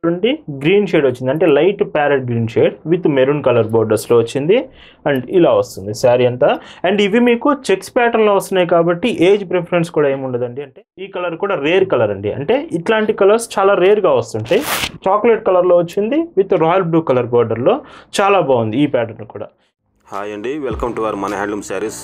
చూడండి green shade వచ్చింది అంటే light parrot green shade with maroon colour బోర్డర్స్లో వచ్చింది అండ్ ఇలా వస్తుంది శారీ అంతా అండ్ ఇవి మీకు చెక్స్ ప్యాటర్న్లో వస్తున్నాయి కాబట్టి ఏజ్ ప్రిఫరెన్స్ కూడా ఏముండదండి అంటే ఈ కలర్ కూడా రేర్ కలర్ అండి అంటే ఇట్లాంటి కలర్స్ చాలా రేర్గా వస్తుంటాయి చాక్లెట్ కలర్లో వచ్చింది విత్ రాయల్ బ్లూ కలర్ బోర్డర్లో చాలా బాగుంది ఈ ప్యాటర్న్ కూడా హాయ్ అండి వెల్కమ్ టు అవర్ మన హ్యాండ్లూమ్ శారీస్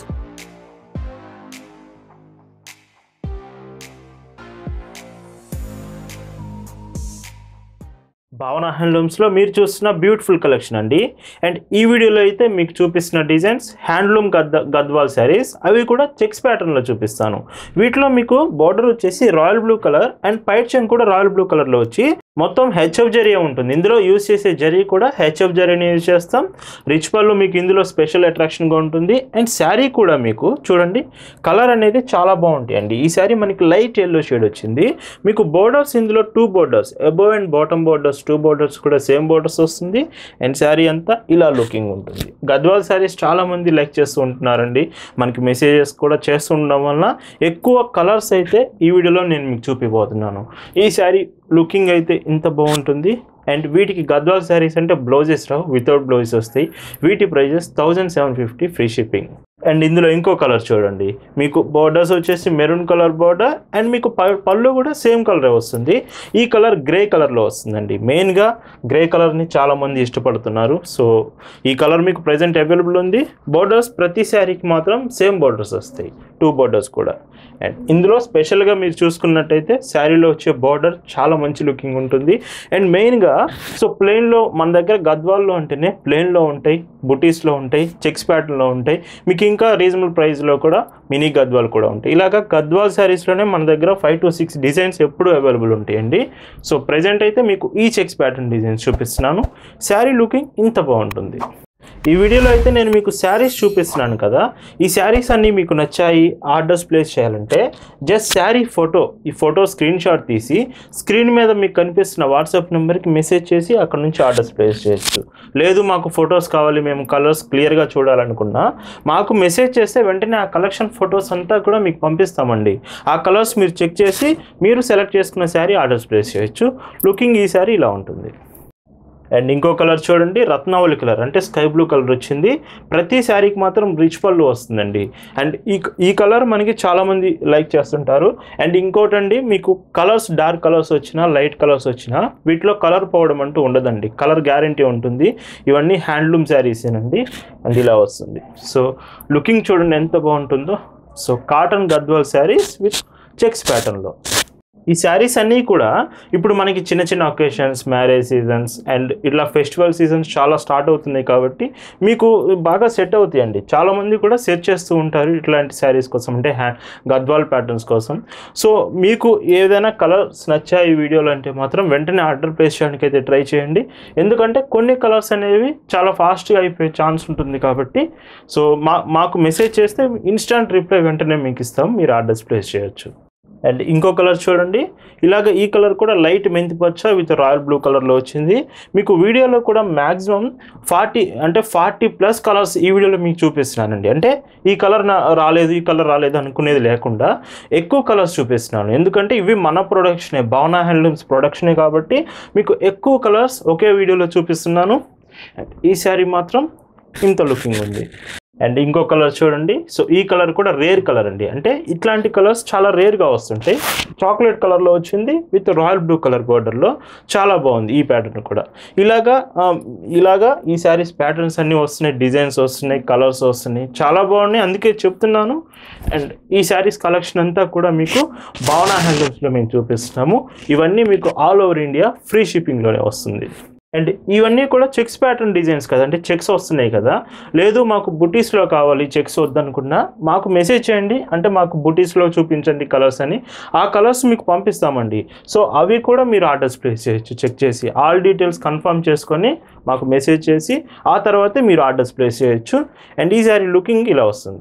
భావన హ్యాండ్లూమ్స్లో మీరు చూస్తున్న బ్యూటిఫుల్ కలెక్షన్ అండి అండ్ ఈ వీడియోలో అయితే మీకు చూపిస్తున్న డిజైన్స్ హ్యాండ్లూమ్ గద్ద గద్వాల్ శారీస్ అవి కూడా చెక్స్ ప్యాటర్న్లో చూపిస్తాను వీటిలో మీకు బార్డర్ వచ్చేసి రాయల్ బ్లూ కలర్ అండ్ పైట్ చెన్ కూడా రాయల్ బ్లూ కలర్లో వచ్చి మొత్తం హెచ్ఎఫ్ జరీ ఉంటుంది ఇందులో యూజ్ చేసే జరీ కూడా హెచ్ఎఫ్ జరీని యూజ్ చేస్తాం రిచ్ పళ్ళు మీకు ఇందులో స్పెషల్ అట్రాక్షన్గా ఉంటుంది అండ్ శారీ కూడా మీకు చూడండి కలర్ అనేది చాలా బాగుంటాయి అండి ఈ శారీ మనకి లైట్ ఎల్లో షేడ్ వచ్చింది మీకు బోర్డర్స్ ఇందులో two borders above and bottom borders two borders కూడా సేమ్ బోర్డర్స్ వస్తుంది అండ్ శారీ అంతా ఇలా లుకింగ్ ఉంటుంది గద్వాల్ శారీస్ చాలా మంది లైక్ చేస్తూ ఉంటున్నారండి మనకి మెసేజెస్ కూడా చేస్తుండడం వలన ఎక్కువ కలర్స్ అయితే ఈ వీడియోలో నేను మీకు చూపిపోతున్నాను ఈ శారీ లుకింగ్ అయితే ఇంత బాగుంటుంది అండ్ వీటికి గద్వాల్ శారీస్ అంటే బ్లౌజెస్ రావు వితౌట్ బ్లౌజెస్ వస్తాయి వీటి prices thousand seven fifty free shipping and ఇందులో ఇంకో కలర్ చూడండి మీకు బోర్డర్స్ వచ్చేసి మెరూన్ కలర్ బోర్డర్ అండ్ మీకు ప- పళ్ళు కూడా సేమ్ కలరే వస్తుంది ఈ కలర్ గ్రే కలర్లో వస్తుందండి మెయిన్గా గ్రే కలర్ని చాలామంది ఇష్టపడుతున్నారు సో ఈ కలర్ మీకు ప్రజెంట్ అవైలబుల్ ఉంది బోర్డర్స్ ప్రతి శారీకి మాత్రం సేమ్ బోర్డర్స్ వస్తాయి టూ బోర్డర్స్ కూడా అండ్ ఇందులో స్పెషల్గా మీరు చూసుకున్నట్టయితే శారీలో వచ్చే బార్డర్ చాలా మంచి లుకింగ్ ఉంటుంది అండ్ మెయిన్గా సో ప్లెయిన్లో మన దగ్గర గద్వాల్లో అంటేనే ప్లెయిన్లో ఉంటాయి బుటీస్లో ఉంటాయి చెక్స్ ప్యాటర్న్లో ఉంటాయి మీకు ఇంకా రీజనబుల్ ప్రైస్లో కూడా మినీ గద్వాల్ కూడా ఉంటాయి ఇలాగా గద్వాల్ శారీస్లోనే మన దగ్గర ఫైవ్ టు సిక్స్ డిజైన్స్ ఎప్పుడు అవైలబుల్ ఉంటాయండి సో ప్రజెంట్ అయితే మీకు ఈ చెక్స్ ప్యాటర్న్ డిజైన్స్ చూపిస్తున్నాను శారీ లుకింగ్ ఇంత బాగుంటుంది ఈ వీడియోలో అయితే నేను మీకు శారీస్ చూపిస్తున్నాను కదా ఈ శారీస్ అన్నీ మీకు నచ్చాయి ఆర్డర్స్ ప్లేస్ చేయాలంటే జస్ట్ శారీ ఫోటో ఈ ఫోటో స్క్రీన్ షాట్ తీసి స్క్రీన్ మీద మీకు కనిపిస్తున్న వాట్సాప్ నెంబర్కి మెసేజ్ చేసి అక్కడ నుంచి ఆర్డర్స్ ప్లేస్ చేయొచ్చు లేదు మాకు ఫొటోస్ కావాలి మేము కలర్స్ క్లియర్గా చూడాలనుకున్నా మాకు మెసేజ్ చేస్తే వెంటనే ఆ కలెక్షన్ ఫొటోస్ అంతా కూడా మీకు పంపిస్తామండి ఆ కలర్స్ మీరు చెక్ చేసి మీరు సెలెక్ట్ చేసుకున్న శారీ ఆర్డర్స్ ప్లేస్ చేయొచ్చు లుకింగ్ ఈ శారీ ఇలా ఉంటుంది అండ్ ఇంకో కలర్ చూడండి రత్నావళి కలర్ అంటే స్కై బ్లూ కలర్ వచ్చింది ప్రతి శారీకి మాత్రం రిచ్ పళ్ళు వస్తుందండి అండ్ ఈ ఈ కలర్ మనకి చాలామంది లైక్ చేస్తుంటారు అండ్ ఇంకోటండి మీకు కలర్స్ డార్క్ కలర్స్ వచ్చినా లైట్ కలర్స్ వచ్చినా వీటిలో కలర్ పోవడం అంటూ ఉండదండి కలర్ గ్యారంటీ ఉంటుంది ఇవన్నీ హ్యాండ్లూమ్ శారీసేనండి అండ్ ఇలా వస్తుంది సో లుకింగ్ చూడండి ఎంత బాగుంటుందో so cotton Gadwal saris with checks ప్యాటర్న్లో ఈ శారీస్ అన్నీ కూడా ఇప్పుడు మనకి చిన్న చిన్న ఒకేషన్స్ మ్యారేజ్ సీజన్స్ అండ్ ఇట్లా ఫెస్టివల్ సీజన్స్ చాలా స్టార్ట్ అవుతున్నాయి కాబట్టి మీకు బాగా సెట్ అవుతాయండి చాలామంది కూడా సెర్చ్ చేస్తూ ఉంటారు ఇట్లాంటి శారీస్ కోసం అంటే హ్యా గద్వాల్ ప్యాటర్న్స్ కోసం సో మీకు ఏదైనా కలర్స్ నచ్చాయి ఈ వీడియోలో అంటే మాత్రం వెంటనే ఆర్డర్ ప్లేస్ చేయడానికి అయితే ట్రై చేయండి ఎందుకంటే కొన్ని కలర్స్ అనేవి చాలా ఫాస్ట్గా అయిపోయే ఛాన్స్ ఉంటుంది కాబట్టి సో మా మాకు మెసేజ్ చేస్తే ఇన్స్టాంట్ రిప్లై వెంటనే మీకు ఇస్తాం మీరు ఆర్డర్స్ ప్లేస్ చేయొచ్చు అండ్ ఇంకో కలర్ చూడండి ఇలాగ ఈ కలర్ కూడా లైట్ మెంతి పచ్చ విత్ రాయల్ బ్లూ కలర్లో వచ్చింది మీకు వీడియోలో కూడా మ్యాక్సిమం ఫార్టీ అంటే ఫార్టీ ప్లస్ కలర్స్ ఈ వీడియోలో మీకు చూపిస్తున్నానండి అంటే ఈ కలర్ నా రాలేదు ఈ కలర్ రాలేదు అనుకునేది లేకుండా ఎక్కువ కలర్స్ చూపిస్తున్నాను ఎందుకంటే ఇవి మన ప్రొడక్షనే భావనా హ్యాండ్లూమ్స్ ప్రొడక్షనే కాబట్టి మీకు ఎక్కువ కలర్స్ ఒకే వీడియోలో చూపిస్తున్నాను And ఈ శారీ మాత్రం ఇంత లుకింగ్ ఉంది అండ్ ఇంకో కలర్ చూడండి సో ఈ కలర్ కూడా రేర్ కలర్ అండి అంటే ఇట్లాంటి కలర్స్ చాలా రేర్గా వస్తుంటాయి చాక్లెట్ కలర్లో వచ్చింది విత్ రాయల్ బ్లూ కలర్ బార్డర్లో చాలా బాగుంది ఈ ప్యాటర్న్ కూడా ఇలాగా ఆ, ఇలాగా ఈ శారీస్ ప్యాటర్న్స్ అన్నీ వస్తున్నాయి డిజైన్స్ వస్తున్నాయి కలర్స్ వస్తున్నాయి చాలా బాగున్నాయి అందుకే చెప్తున్నాను అండ్ ఈ శారీస్ కలెక్షన్ అంతా కూడా మీకు భావనా హ్యాండ్లూమ్స్లో మేము చూపిస్తున్నాము ఇవన్నీ మీకు ఆల్ ఓవర్ ఇండియా ఫ్రీ షిప్పింగ్లోనే వస్తుంది అండ్ ఇవన్నీ కూడా చెక్స్ ప్యాటర్న్ డిజైన్స్ కదా అంటే చెక్స్ వస్తున్నాయి కదా లేదు మాకు బుటీస్లో కావాలి చెక్స్ వద్దనుకున్నా మాకు మెసేజ్ చేయండి అంటే మాకు బుటీస్లో చూపించండి కలర్స్ అని ఆ కలర్స్ మీకు పంపిస్తామండి సో అవి కూడా మీరు ఆర్డర్స్ ప్లేస్ చేయొచ్చు చెక్ చేసి ఆల్ డీటెయిల్స్ కన్ఫర్మ్ చేసుకొని మాకు మెసేజ్ చేసి ఆ తర్వాతే మీరు ఆర్డర్స్ ప్లేస్ చేయొచ్చు అండ్ ఈ సారీ లుకింగ్ ఇలా వస్తుంది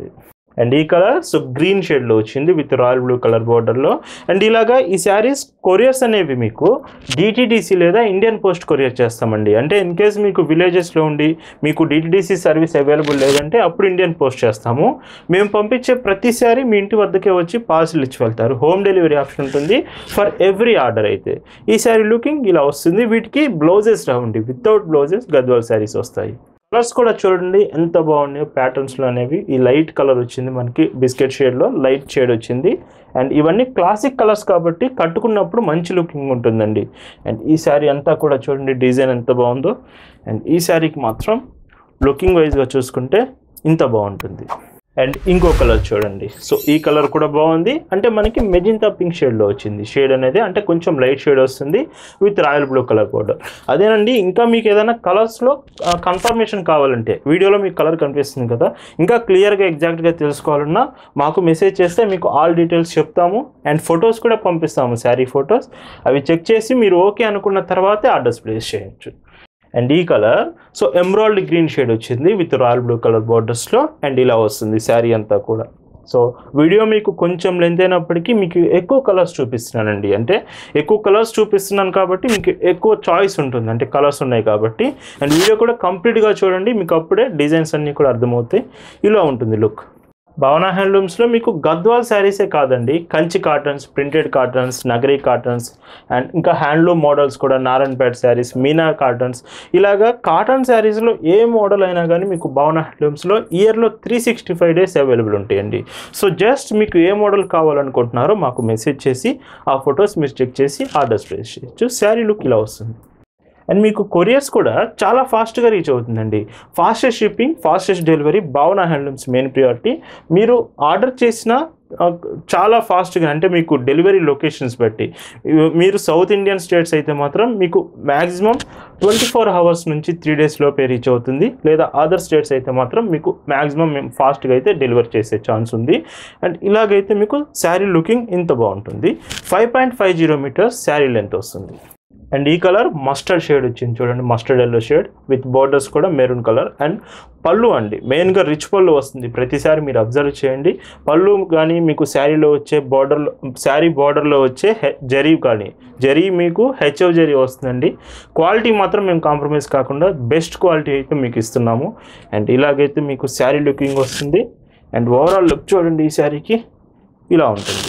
అండ్ ఈ కలర్ సో గ్రీన్ షేడ్లో వచ్చింది విత్ రాయల్ బ్లూ కలర్ బార్డర్లో అండ్ ఇలాగా ఈ శారీస్ కొరియర్స్ అనేవి మీకు డిటీడీసీ లేదా ఇండియన్ పోస్ట్ కొరియర్ చేస్తామండి అంటే ఇన్ కేస్ మీకు విలేజెస్లో ఉండి మీకు డిటీడీసీ సర్వీస్ అవైలబుల్ లేదంటే అప్పుడు ఇండియన్ పోస్ట్ చేస్తాము మేము పంపించే ప్రతి శారీ మీ ఇంటి వద్దకే వచ్చి పార్సిల్ ఇచ్చి వెళ్తారు హోమ్ డెలివరీ ఆప్షన్ ఉంటుంది ఫర్ ఎవ్రీ ఆర్డర్ అయితే ఈ శారీ లుకింగ్ ఇలా వస్తుంది వీటికి బ్లౌజెస్ రావండి వితౌట్ బ్లౌజెస్ గద్వాల్ శారీస్ వస్తాయి కలర్స్ కూడా చూడండి ఎంత బాగున్నాయో ప్యాటర్న్స్లో అనేవి ఈ లైట్ కలర్ వచ్చింది మనకి బిస్కెట్ షేడ్లో లైట్ షేడ్ వచ్చింది అండ్ ఇవన్నీ క్లాసిక్ కలర్స్ కాబట్టి కట్టుకున్నప్పుడు మంచి లుకింగ్ ఉంటుందండి అండ్ ఈ శారీ అంతా కూడా చూడండి డిజైన్ ఎంత బాగుందో అండ్ ఈ శారీకి మాత్రం లుకింగ్ వైజ్గా చూసుకుంటే ఇంత బాగుంటుంది అండ్ ఇంకో కలర్ చూడండి సో ఈ కలర్ కూడా బాగుంది అంటే మనకి మెజింతా పింక్ షేడ్లో వచ్చింది షేడ్ అనేది అంటే కొంచెం లైట్ షేడ్ వస్తుంది with royal blue colour powder అదేనండి ఇంకా మీకు ఏదైనా కలర్స్లో కన్ఫర్మేషన్ కావాలంటే వీడియోలో మీకు కలర్ కనిపిస్తుంది కదా ఇంకా క్లియర్గా ఎగ్జాక్ట్గా తెలుసుకోవాలన్నా మాకు మెసేజ్ చేస్తే మీకు ఆల్ డీటెయిల్స్ చెప్తాము అండ్ ఫొటోస్ కూడా పంపిస్తాము శారీ ఫొటోస్ అవి చెక్ చేసి మీరు ఓకే అనుకున్న తర్వాతే ఆర్డర్స్ ప్లేస్ చేయొచ్చు అండ్ ఈ colour so emerald green shade వచ్చింది విత్ రాయల్ బ్లూ కలర్ బార్డర్స్లో అండ్ ఇలా వస్తుంది శారీ అంతా కూడా సో వీడియో మీకు కొంచెం లెంత్ అయినప్పటికీ మీకు ఎక్కువ కలర్స్ చూపిస్తున్నానండి అంటే ఎక్కువ కలర్స్ చూపిస్తున్నాను కాబట్టి మీకు ఎక్కువ చాయిస్ ఉంటుంది అంటే కలర్స్ ఉన్నాయి కాబట్టి అండ్ వీడియో కూడా కంప్లీట్గా చూడండి మీకు అప్పుడే డిజైన్స్ అన్నీ కూడా అర్థమవుతాయి ఇలా ఉంటుంది లుక్ భావన హ్యాండ్లూమ్స్లో మీకు గద్వాల్ శారీసే కాదండి Kanchi cottons printed cottons Nagari cottons and ఇంకా హ్యాండ్లూమ్ మోడల్స్ కూడా నారాయణపేట శారీస్ మీనా కాటన్స్ ఇలాగా కాటన్ శారీస్లో ఏ మోడల్ అయినా కానీ మీకు భావన హ్యాండ్లూమ్స్లో ఇయర్లో three sixty five days available ఉంటాయండి సో జస్ట్ మీకు ఏ మోడల్ కావాలనుకుంటున్నారో మాకు మెసేజ్ చేసి ఆ ఫొటోస్ మీరు చెక్ చేసి ఆర్డర్స్ ప్లేస్ చేయొచ్చు శారీ లుక్ ఇలా వస్తుంది అండ్ మీకు కొరియర్స్ కూడా చాలా ఫాస్ట్గా రీచ్ అవుతుందండి fastest shipping fastest delivery Bhavana handlooms main priority మీరు ఆర్డర్ చేసిన ఆ, చాలా ఫాస్ట్గా అంటే మీకు డెలివరీ లొకేషన్స్ బట్టి ఇవి- మీరు సౌత్ ఇండియన్ స్టేట్స్ అయితే మాత్రం మీకు మ్యాక్సిమం ట్వంటీ ఫోర్ అవర్స్ నుంచి త్రీ డేస్ లోపే రీచ్ అవుతుంది లేదా అదర్ స్టేట్స్ అయితే మాత్రం మీకు మ్యాక్సిమం మేము ఫాస్ట్గా అయితే డెలివర్ చేసే ఛాన్స్ ఉంది అండ్ ఇలాగైతే మీకు శారీ లుకింగ్ ఇంత బాగుంటుంది five point five zero meters sari length వస్తుంది అండ్ ఈ కలర్ మస్టర్డ్ షేడ్ వచ్చింది చూడండి mustard yellow shade with borders కూడా మెరూన్ కలర్ అండ్ పళ్ళు అండి మెయిన్గా రిచ్ పళ్ళు వస్తుంది ప్రతిసారి మీరు అబ్జర్వ్ చేయండి పళ్ళు కానీ మీకు శారీలో వచ్చే బార్డర్లో శారీ బార్డర్లో వచ్చే హె జరీ కానీ జరీ మీకు హెచ్ఓ జరీ వస్తుందండి క్వాలిటీ మాత్రం మేము కాంప్రమైజ్ కాకుండా బెస్ట్ క్వాలిటీ అయితే మీకు ఇస్తున్నాము అండ్ ఇలాగైతే మీకు శారీ లుకింగ్ వస్తుంది అండ్ ఓవరాల్ లుక్ చూడండి ఈ శారీకి ఇలా ఉంటుంది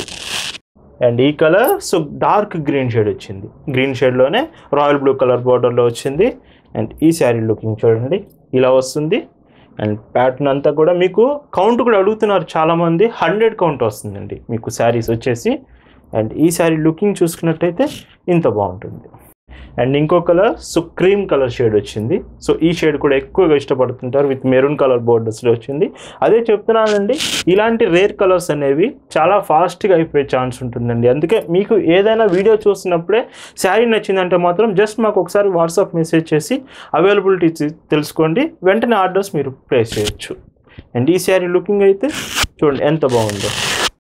అండ్ ఈ colour so dark green shade వచ్చింది గ్రీన్ షేడ్లోనే రాయల్ బ్లూ కలర్ బార్డర్లో వచ్చింది అండ్ ఈ శారీ లుకింగ్ చూడండి ఇలా వస్తుంది అండ్ ప్యాటర్న్ అంతా కూడా మీకు కౌంట్ కూడా అడుగుతున్నారు చాలామంది హండ్రెడ్ కౌంట్ వస్తుందండి మీకు శారీస్ వచ్చేసి అండ్ ఈ శారీ లుకింగ్ చూసుకున్నట్టయితే ఇంత బాగుంటుంది అండ్ ఇంకో colour so cream colour shade వచ్చింది సో ఈ షేడ్ కూడా ఎక్కువగా ఇష్టపడుతుంటారు విత్ మెరూన్ కలర్ బోర్డర్స్లో వచ్చింది అదే చెప్తున్నానండి ఇలాంటి రేర్ కలర్స్ అనేవి చాలా ఫాస్ట్గా అయిపోయే ఛాన్స్ ఉంటుందండి అందుకే మీకు ఏదైనా వీడియో చూసినప్పుడే శారీ నచ్చిందంటే మాత్రం జస్ట్ మాకు ఒకసారి వాట్సాప్ మెసేజ్ చేసి అవైలబిలిటీ తెలుసుకోండి వెంటనే ఆర్డర్స్ మీరు ప్లేస్ చేయొచ్చు అండ్ ఈ శారీ లుకింగ్ అయితే చూడండి ఎంత బాగుందో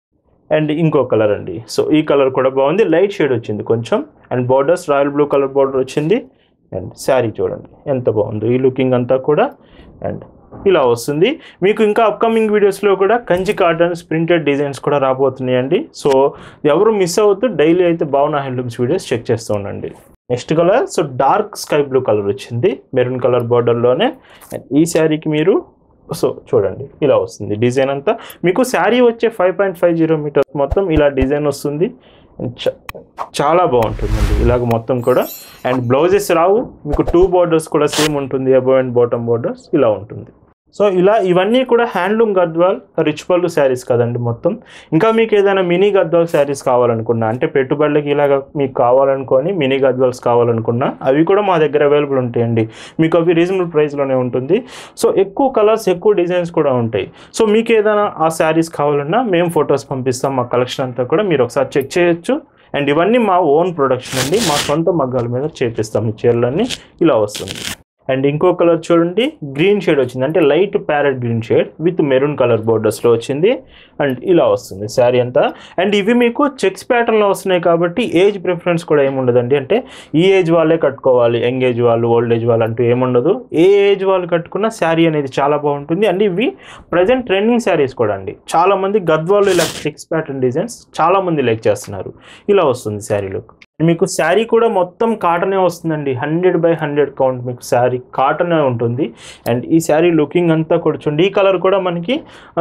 అండ్ ఇంకో కలర్ అండి సో ఈ కలర్ కూడా బాగుంది లైట్ షేడ్ వచ్చింది కొంచెం అండ్ బార్డర్స్ రాయల్ బ్లూ కలర్ బార్డర్ వచ్చింది అండ్ శారీ చూడండి ఎంత బాగుందో ఈ లుకింగ్ అంతా కూడా అండ్ ఇలా వస్తుంది మీకు ఇంకా అప్కమింగ్ వీడియోస్లో కూడా కంచి కాటన్స్ ప్రింటెడ్ డిజైన్స్ కూడా రాబోతున్నాయండి సో ఎవరు మిస్ అవ్వద్దు డైలీ అయితే భావన హ్యాండ్లూమ్స్ వీడియోస్ చెక్ చేస్తూ ఉండండి next colour so dark sky blue colour వచ్చింది మెరూన్ కలర్ బార్డర్లోనే అండ్ ఈ శారీకి మీరు సో చూడండి ఇలా వస్తుంది డిజైన్ అంతా మీకు శారీ వచ్చే five point five zero meter మొత్తం ఇలా డిజైన్ వస్తుంది And చ- చాలా బాగుంటుందండి ఇలాగ మొత్తం కూడా అండ్ బ్లౌజెస్ రావు మీకు టూ బార్డర్స్ కూడా సేమ్ ఉంటుంది అబో అండ్ బాటమ్ బార్డర్స్ ఇలా ఉంటుంది సో ఇలా ఇవన్నీ కూడా హ్యాండ్లూమ్ గద్వాల్ రిచ్ పళ్ళు శారీస్ కదండి మొత్తం ఇంకా మీకు ఏదైనా మినీ గద్వాల్ శారీస్ కావాలనుకున్నా అంటే పెట్టుబడులకి ఇలాగ మీకు కావాలనుకొని మినీ గద్వాల్స్ కావాలనుకున్నా అవి కూడా మా దగ్గర అవైలబుల్ ఉంటాయండి మీకు అవి రీజనబుల్ ప్రైస్లోనే ఉంటుంది సో ఎక్కువ కలర్స్ ఎక్కువ డిజైన్స్ కూడా ఉంటాయి సో మీకు ఏదైనా ఆ శారీస్ కావాలన్నా మేము ఫొటోస్ పంపిస్తాం మా కలెక్షన్ అంతా కూడా మీరు ఒకసారి చెక్ చేయొచ్చు అండ్ ఇవన్నీ మా ఓన్ ప్రొడక్షన్ అండి మా సొంత మగ్గాల మీద చేపిస్తాం ఈ చీరలన్నీ ఇలా వస్తుంది అండ్ ఇంకో కలర్ చూడండి గ్రీన్ షేడ్ వచ్చింది అంటే light parrot green shade with maroon colour బోర్డర్స్లో వచ్చింది అండ్ ఇలా వస్తుంది శారీ అంతా అండ్ ఇవి మీకు చెక్స్ ప్యాటర్న్లో వస్తున్నాయి కాబట్టి ఏజ్ ప్రిఫరెన్స్ కూడా ఏముండదండి అంటే ఈ ఏజ్ వాళ్ళే కట్టుకోవాలి యంగ్ ఏజ్ వాళ్ళు ఓల్డ్ ఏజ్ వాళ్ళు అంటూ ఏముండదు ఏ ఏజ్ వాళ్ళు కట్టుకున్న శారీ అనేది చాలా బాగుంటుంది అండ్ ఇవి ప్రజెంట్ ట్రెండింగ్ శారీస్ కూడా అండి చాలా మంది గద్వాళ్ళు ఇలా చెక్స్ ప్యాటర్న్ డిజైన్స్ చాలా మంది లైక్ చేస్తున్నారు ఇలా వస్తుంది శారీ లుక్ మీకు శారీ కూడా మొత్తం కాటనే వస్తుందండి హండ్రెడ్ బై హండ్రెడ్ కౌంట్ మీకు శారీ కాటనే ఉంటుంది అండ్ ఈ శారీ లుకింగ్ అంతా కూడా చూడండి ఈ కలర్ కూడా మనకి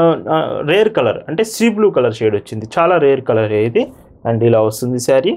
రేర్ కలర్ అంటే సీ బ్లూ కలర్ షేడ్ వచ్చింది చాలా రేర్ కలర్ ఇది అండ్ ఇలా వస్తుంది శారీ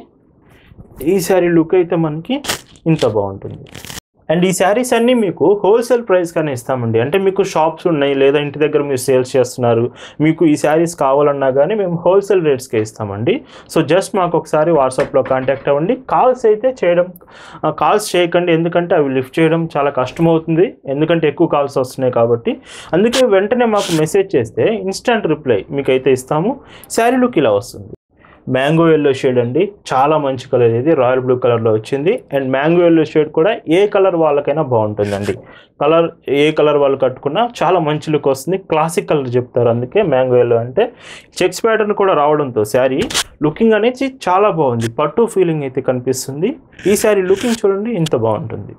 ఈ శారీ లుక్ అయితే మనకి ఇంత బాగుంటుంది అండ్ ఈ శారీస్ అన్నీ మీకు హోల్సేల్ ప్రైస్గానే ఇస్తామండి అంటే మీకు షాప్స్ ఉన్నాయి లేదా ఇంటి దగ్గర మీరు సేల్స్ చేస్తున్నారు మీకు ఈ శారీస్ కావాలన్నా కానీ మేము హోల్సేల్ రేట్స్కే ఇస్తామండి సో జస్ట్ మాకు ఒకసారి వాట్సాప్లో కాంటాక్ట్ అవ్వండి కాల్స్ అయితే చేయడం కాల్స్ చేయకండి ఎందుకంటే అవి లిఫ్ట్ చేయడం చాలా కష్టం అవుతుంది ఎందుకంటే ఎక్కువ కాల్స్ వస్తున్నాయి కాబట్టి అందుకే వెంటనే మాకు మెసేజ్ చేస్తే ఇన్స్టంట్ రిప్లై మీకు అయితే ఇస్తాము శారీ లుక్ ఇలా వస్తుంది మ్యాంగో ఎల్లో షేడ్ అండి చాలా మంచి కలర్ ఇది రాయల్ బ్లూ కలర్లో వచ్చింది అండ్ మ్యాంగో ఎల్లో షేడ్ కూడా ఏ కలర్ వాళ్ళకైనా బాగుంటుందండి కలర్ ఏ కలర్ వాళ్ళు కట్టుకున్నా చాలా మంచి లుక్ వస్తుంది క్లాసిక్ కలర్ చెప్తారు అందుకే మ్యాంగో ఎల్లో అంటే చెక్స్ ప్యాటర్న్ కూడా రావడంతో శారీ లుకింగ్ అనేది చాలా బాగుంది పట్టు ఫీలింగ్ అయితే కనిపిస్తుంది ఈ శారీ లుకింగ్ చూడండి ఇంత బాగుంటుంది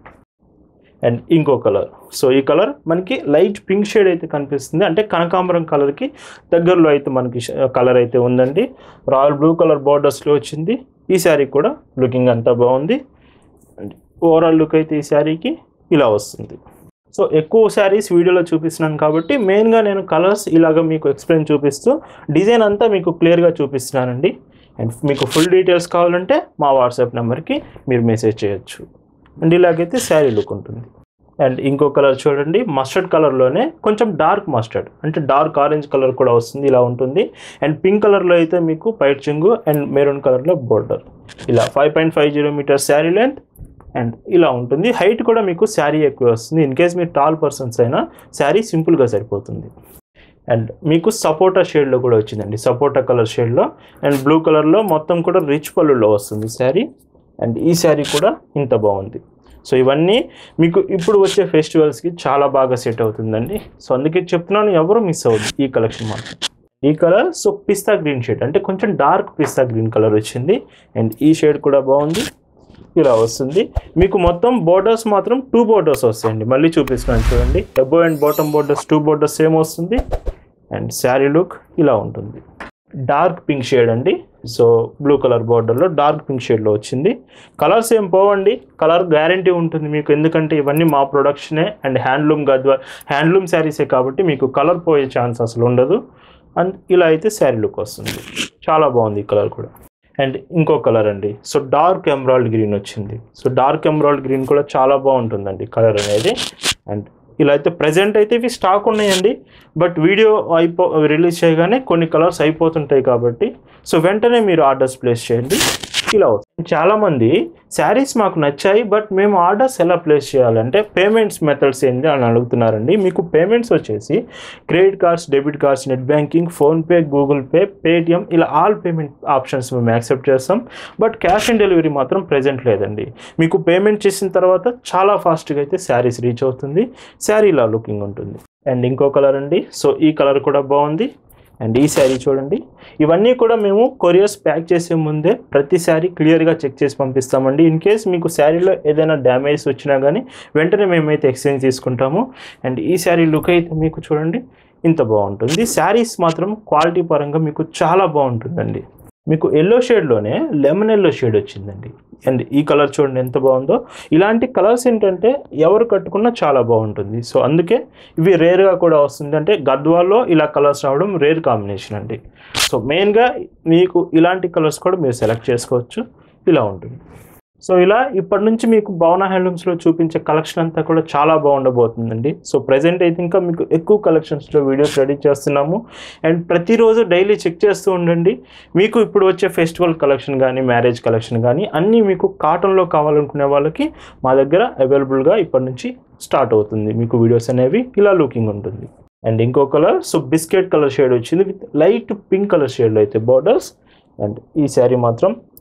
అండ్ ఇంకో కలర్ సో ఈ కలర్ మనకి లైట్ పింక్ షేడ్ అయితే కనిపిస్తుంది అంటే కనకాంబరం కలర్కి దగ్గరలో అయితే మనకి కలర్ అయితే ఉందండి రాయల్ బ్లూ కలర్ బార్డర్స్లో వచ్చింది ఈ శారీ కూడా లుకింగ్ అంతా బాగుంది అండ్ ఓవరాల్ లుక్ అయితే ఈ శారీకి ఇలా వస్తుంది సో ఎక్కువ శారీస్ వీడియోలో చూపిస్తున్నాను కాబట్టి మెయిన్గా నేను కలర్స్ ఇలాగ మీకు ఎక్స్ప్లెయిన్ చూపిస్తూ డిజైన్ అంతా మీకు క్లియర్గా చూపిస్తున్నానండి అండ్ మీకు ఫుల్ డీటెయిల్స్ కావాలంటే మా వాట్సాప్ నెంబర్కి మీరు మెసేజ్ చేయొచ్చు అండ్ ఇలాగైతే శారీ లుక్ ఉంటుంది అండ్ ఇంకో కలర్ చూడండి మస్టర్డ్ కలర్లోనే కొంచెం డార్క్ మస్టర్డ్ అంటే డార్క్ ఆరెంజ్ కలర్ కూడా వస్తుంది ఇలా ఉంటుంది అండ్ పింక్ కలర్లో అయితే మీకు పైట్ చెంగు అండ్ మెరూన్ కలర్లో బోర్డర్ ఇలా five point five zero meter sari length and ఇలా ఉంటుంది హైట్ కూడా మీకు శారీ ఎక్కువ వస్తుంది ఇన్ కేస్ మీరు టాల్ పర్సన్స్ అయినా శారీ సింపుల్గా సరిపోతుంది అండ్ మీకు సపోటా షేడ్లో కూడా వచ్చిందండి సపోటా కలర్ షేడ్లో అండ్ బ్లూ కలర్లో మొత్తం కూడా రిచ్ పళ్ళులో వస్తుంది శారీ అండ్ ఈ శారీ కూడా ఇంత బాగుంది సో ఇవన్నీ మీకు ఇప్పుడు వచ్చే ఫెస్టివల్స్కి చాలా బాగా సెట్ అవుతుందండి సో అందుకే చెప్తున్నాను ఎవరు మిస్ అవ్వద్దు ఈ కలెక్షన్ మాత్రం ఈ colour so pista green shade అంటే కొంచెం డార్క్ పిస్తా గ్రీన్ కలర్ వచ్చింది అండ్ ఈ షేడ్ కూడా బాగుంది ఇలా వస్తుంది మీకు మొత్తం బోర్డర్స్ మాత్రం టూ బోర్డర్స్ వస్తాయండి మళ్ళీ చూపిస్తున్నాను చూడండి above and bottom borders two borders same వస్తుంది అండ్ శారీ లుక్ ఇలా ఉంటుంది డార్క్ పింక్ షేడ్ అండి సో బ్లూ కలర్ బార్డర్లో డార్క్ పింక్ షేడ్లో వచ్చింది కలర్స్ ఏం పోవండి కలర్ గ్యారంటీ ఉంటుంది మీకు ఎందుకంటే ఇవన్నీ మా ప్రొడక్షనే అండ్ హ్యాండ్లూమ్ గద్వా హ్యాండ్లూమ్ శారీసే కాబట్టి మీకు కలర్ పోయే ఛాన్స్ అసలు ఉండదు అండ్ ఇలా అయితే శారీ లుక్ వస్తుంది చాలా బాగుంది ఈ కలర్ కూడా అండ్ ఇంకో కలర్ అండి సో డార్క్ ఎమరాల్డ్ గ్రీన్ వచ్చింది సో డార్క్ ఎమరాల్డ్ గ్రీన్ కూడా చాలా బాగుంటుందండి కలర్ అనేది అండ్ ఇలా అయితే ప్రజెంట్ అయితే ఇవి స్టాక్ ఉన్నాయండి బట్ వీడియో అయిపో రిలీజ్ చేయగానే కొన్ని కలర్స్ అయిపోతుంటాయి కాబట్టి సో వెంటనే మీరు ఆర్డర్స్ ప్లేస్ చేయండి ఇలా వస్తుంది చాలామంది శారీస్ మాకు నచ్చాయి బట్ మేము ఆర్డర్స్ ఎలా ప్లేస్ చేయాలంటే పేమెంట్స్ మెథడ్స్ ఏంటి అని అడుగుతున్నారండి మీకు పేమెంట్స్ వచ్చేసి credit cards debit cards net banking PhonePe Google Pay Paytm ఇలా ఆల్ పేమెంట్ ఆప్షన్స్ మేము యాక్సెప్ట్ చేస్తాం బట్ క్యాష్ ఆన్ డెలివరీ మాత్రం ప్రెజెంట్ లేదండి మీకు పేమెంట్ చేసిన తర్వాత చాలా ఫాస్ట్గా అయితే శారీస్ రీచ్ అవుతుంది శారీ ఇలా లుకింగ్ ఉంటుంది అండ్ ఇంకో కలర్ అండి సో ఈ కలర్ కూడా బాగుంది అండ్ ఈ శారీ చూడండి ఇవన్నీ కూడా మేము కొరియర్స్ ప్యాక్ చేసే ముందే ప్రతి శారీ క్లియర్గా చెక్ చేసి పంపిస్తామండి ఇన్ కేస్ మీకు శారీలో ఏదైనా డ్యామేజ్ వచ్చినా కానీ వెంటనే మేమైతే ఎక్స్చేంజ్ తీసుకుంటాము అండ్ ఈ శారీ లుక్ అయితే మీకు చూడండి ఇంత బాగుంటుంది శారీస్ మాత్రం క్వాలిటీ పరంగా మీకు చాలా బాగుంటుందండి మీకు ఎల్లో షేడ్లోనే లెమన్ ఎల్లో షేడ్ వచ్చిందండి అండ్ ఈ కలర్ చూడండి ఎంత బాగుందో ఇలాంటి కలర్స్ ఏంటంటే ఎవరు కట్టుకున్నా చాలా బాగుంటుంది సో అందుకే ఇవి రేర్గా కూడా వస్తుంది అంటే గద్వాల్లో ఇలా కలర్స్ రావడం రేర్ కాంబినేషన్ అండి సో మెయిన్గా మీకు ఇలాంటి కలర్స్ కూడా మీరు సెలెక్ట్ చేసుకోవచ్చు ఇలా ఉంటుంది సో ఇలా ఇప్పటి నుంచి మీకు భవన హ్యాండ్లూమ్స్లో చూపించే కలెక్షన్ అంతా కూడా చాలా బాగుండబోతుందండి సో ప్రజెంట్ అయితే ఇంకా మీకు ఎక్కువ కలెక్షన్స్లో వీడియోస్ రెడీ చేస్తున్నాము అండ్ ప్రతిరోజు డైలీ చెక్ చేస్తూ ఉండండి మీకు ఇప్పుడు వచ్చే ఫెస్టివల్ కలెక్షన్ కానీ మ్యారేజ్ కలెక్షన్ కానీ అన్నీ మీకు కాటన్లో కావాలనుకునే వాళ్ళకి మా దగ్గర అవైలబుల్గా ఇప్పటి నుంచి స్టార్ట్ అవుతుంది మీకు వీడియోస్ అనేవి ఇలా లుకింగ్ ఉంటుంది అండ్ ఇంకో colour so biscuit colour shade వచ్చింది విత్ లైట్ పింక్ కలర్ షేడ్లో అయితే బార్డర్స్ అండ్ ఈ శారీ మాత్రం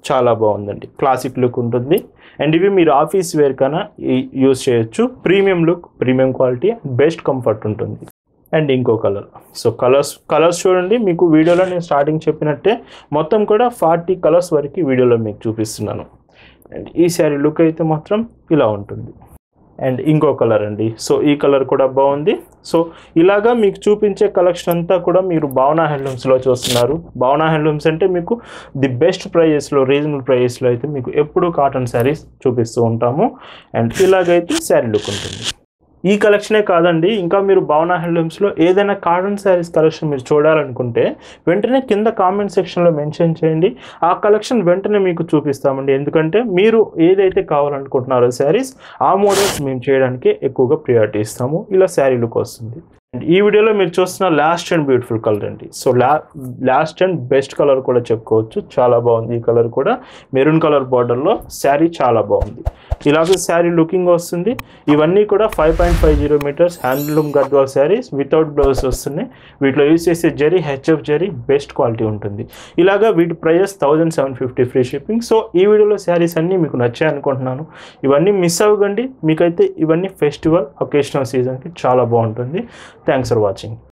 చాలా బాగుందండి క్లాసిక్ లుక్ ఉంటుంది అండ్ ఇవి మీరు ఆఫీస్ వేర్ కన్నా యూస్ చేయొచ్చు premium look premium quality best comfort ఉంటుంది అండ్ ఇంకో కలర్ సో కలర్స్ కలర్స్ చూడండి మీకు వీడియోలో నేను స్టార్టింగ్ చెప్పినట్టే మొత్తం కూడా ఫార్టీ కలర్స్ వరకు వీడియోలో మీకు చూపిస్తున్నాను అండ్ ఈ శారీ లుక్ అయితే మాత్రం ఇలా ఉంటుంది అండ్ ఇంకో కలర్ అండి సో ఈ కలర్ కూడా బాగుంది సో ఇలాగా మీకు చూపించే కలెక్షన్ అంతా కూడా మీరు భావన హ్యాండ్లూమ్స్లో చూస్తున్నారు భావన హ్యాండ్లూమ్స్ అంటే మీకు ది బెస్ట్ ప్రైజెస్లో రీజనబుల్ ప్రైజెస్లో అయితే మీకు ఎప్పుడూ కాటన్ శారీస్ చూపిస్తూ ఉంటాము అండ్ ఇలాగైతే శారీ లుక్ ఉంటుంది ఈ కలెక్షనే కాదండి ఇంకా మీరు భావన హ్యాండ్లూమ్స్లో ఏదైనా కాటన్ శారీస్ కలెక్షన్ మీరు చూడాలనుకుంటే వెంటనే కింద కామెంట్ సెక్షన్లో మెన్షన్ చేయండి ఆ కలెక్షన్ వెంటనే మీకు చూపిస్తామండి ఎందుకంటే మీరు ఏదైతే కావాలనుకుంటున్నారో శారీస్ ఆ మోడల్స్ మేము చేయడానికి ఎక్కువగా ప్రియారిటీ ఇస్తాము ఇలా శారీ లుక్ వస్తుంది అండ్ ఈ వీడియోలో మీరు చూస్తున్న లాస్ట్ అండ్ బ్యూటిఫుల్ కలర్ అండి సో లా లాస్ట్ అండ్ బెస్ట్ కలర్ కూడా చెప్పుకోవచ్చు చాలా బాగుంది ఈ కలర్ కూడా మెరూన్ కలర్ బార్డర్లో శారీ చాలా బాగుంది ఇలాగ శారీ లుకింగ్ వస్తుంది ఇవన్నీ కూడా five point five zero metres handloom Gadwal saris without blouse వస్తున్నాయి వీటిలో యూస్ చేసే zari HF zari best quality ఉంటుంది ఇలాగా వీటి prices thousand seven fifty free shipping so ఈ వీడియోలో శారీస్ అన్నీ మీకు నచ్చాయి అనుకుంటున్నాను ఇవన్నీ మిస్ అవ్వకండి మీకైతే ఇవన్నీ ఫెస్టివల్ ఒకేషనల్ సీజన్కి చాలా బాగుంటుంది థ్యాంక్స్ ఫర్ వాచింగ్